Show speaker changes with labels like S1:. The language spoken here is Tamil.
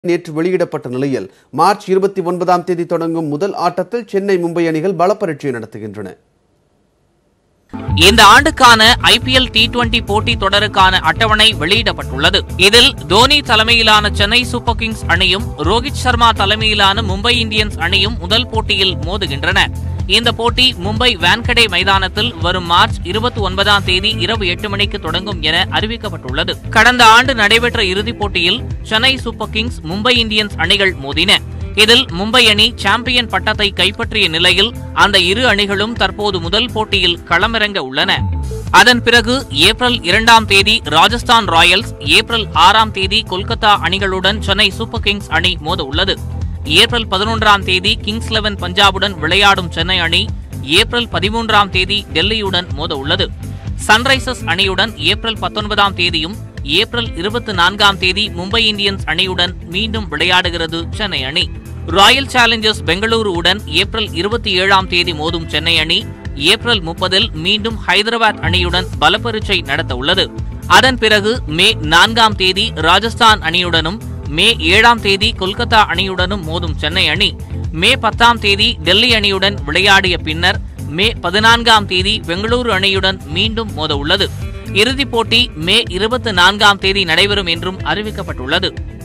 S1: நேற்று வெளியிடப்பட்ட நிலையில் மார்ச் இருபத்தி ஒன்பதாம் தேதி தொடங்கும் முதல் ஆட்டத்தில் சென்னை மும்பை அணிகள் பலப்பரீட்சை நடத்துகின்றன
S2: இந்த ஆண்டுக்கான ஐபிஎல் டி டுவெண்டி போட்டி தொடருக்கான அட்டவணை வெளியிடப்பட்டுள்ளது இதில் தோனி தலைமையிலான சென்னை சூப்பர் கிங்ஸ் அணியும் ரோஹித் சர்மா தலைமையிலான மும்பை இந்தியன்ஸ் அணியும் முதல் போட்டியில் மோதுகின்றன இந்த போட்டி மும்பை வான்கடே மைதானத்தில் வரும் மார்ச் இருபத்தி ஒன்பதாம் தேதி இரவு எட்டு மணிக்கு தொடங்கும் என அறிவிக்கப்பட்டுள்ளது கடந்த ஆண்டு நடைபெற்ற இறுதிப் போட்டியில் Chennai Super Kings Mumbai Indians அணிகள் மோதின இதில் மும்பை அணி சாம்பியன் பட்டத்தை கைப்பற்றிய நிலையில் அந்த இரு அணிகளும் தற்போது முதல் போட்டியில் களமிறங்க உள்ளன அதன் பிறகு ஏப்ரல் இரண்டாம் தேதி ராஜஸ்தான் ராயல்ஸ் ஏப்ரல் ஆறாம் தேதி கொல்கத்தா அணிகளுடன் சென்னை சூப்பர் கிங்ஸ் அணி மோத உள்ளது ஏப்ரல் பதினொன்றாம் தேதி கிங்ஸ் லெவன் பஞ்சாபுடன் விளையாடும் சென்னை அணி ஏப்ரல் பதிமூன்றாம் தேதி டெல்லியுடன் மோத உள்ளது சன்ரைசர்ஸ் அணியுடன் ஏப்ரல் பத்தொன்பதாம் தேதியும் ஏப்ரல் இருபத்தி நான்காம் தேதி மும்பை இந்தியன்ஸ் அணியுடன் மீண்டும் விளையாடுகிறது சென்னை அணி ராயல் சேலஞ்சர்ஸ் பெங்களூருவுடன் ஏப்ரல் இருபத்தி ஏழாம் தேதி மோதும் சென்னை அணி ஏப்ரல் முப்பதில் மீண்டும் ஹைதராபாத் அணியுடன் பலப்பரீட்சை நடத்த உள்ளது அதன் பிறகு மே நான்காம் தேதி ராஜஸ்தான் அணியுடனும் மே ஏழாம் தேதி கொல்கத்தா அணியுடனும் மோதும் சென்னை அணி மே பத்தாம் தேதி டெல்லி அணியுடன் விளையாடிய பின்னர் மே பதினான்காம் தேதி பெங்களூரு அணியுடன் மீண்டும் மோத உள்ளது இறுதிப் போட்டி மே இருபத்தி நான்காம் தேதி நடைபெறும் என்றும் அறிவிக்கப்பட்டுள்ளது